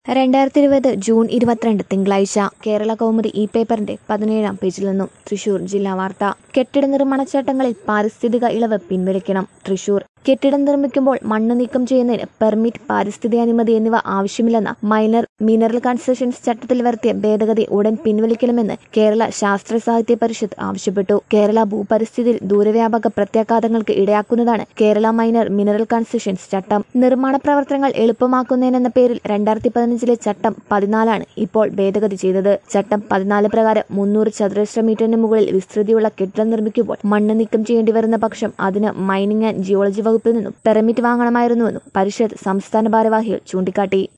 രണ്ടായിരത്തി ഇരുപത് ജൂൺ ഇരുപത്തിരണ്ട് തിങ്കളാഴ്ച കേരള കൗമുദി ഈ പേപ്പറിന്റെ പതിനേഴാം പേജിൽ നിന്നും തൃശൂർ ജില്ലാ വാർത്ത കെട്ടിട നിർമ്മാണ ചട്ടങ്ങളിൽ പാരിസ്ഥിതിക ഇളവ് പിൻവലിക്കണം തൃശൂർ കെട്ടിടം നിർമ്മിക്കുമ്പോൾ മണ്ണ് നീക്കം ചെയ്യുന്നതിന് പെർമിറ്റ് പാരിസ്ഥിതിക അനുമതി എന്നിവ ആവശ്യമില്ലെന്ന മൈനർ മിനറൽ കൺസെഷൻസ് ചട്ടത്തിൽ വരുത്തിയ ഭേദഗതി ഉടൻ പിൻവലിക്കണമെന്ന് കേരള ശാസ്ത്ര സാഹിത്യ പരിഷത്ത് ആവശ്യപ്പെട്ടു കേരള ഭൂപരിസ്ഥിതിയിൽ ദൂരവ്യാപക പ്രത്യാഘാതങ്ങൾക്ക് ഇടയാക്കുന്നതാണ് കേരള മൈനർ മിനറൽ കൺസെഷൻസ് ചട്ടം നിർമ്മാണ പ്രവർത്തനങ്ങൾ എളുപ്പമാക്കുന്നതിനെന്ന പേരിൽ രണ്ടായിരത്തി പതിനഞ്ചിലെ ചട്ടം പതിനാലാണ് ഇപ്പോൾ ഭേദഗതി ചെയ്തത് ചട്ടം പതിനാല് പ്രകാരം മുന്നൂറ് ചതുരശ്ര മീറ്ററിന് മുകളിൽ വിസ്തൃതിയുള്ള കെട്ടിടം നിർമ്മിക്കുമ്പോൾ മണ്ണ് നീക്കം ചെയ്യേണ്ടി വരുന്ന പക്ഷം അതിന് മൈനിങ് ആൻഡ് ജിയോളജി വകുപ്പിൽ നിന്നും പെർമിറ്റ് വാങ്ങണമായിരുന്നുവെന്നും പരിഷത്ത് സംസ്ഥാന ഭാരവാഹികൾ ചൂണ്ടിക്കാട്ടി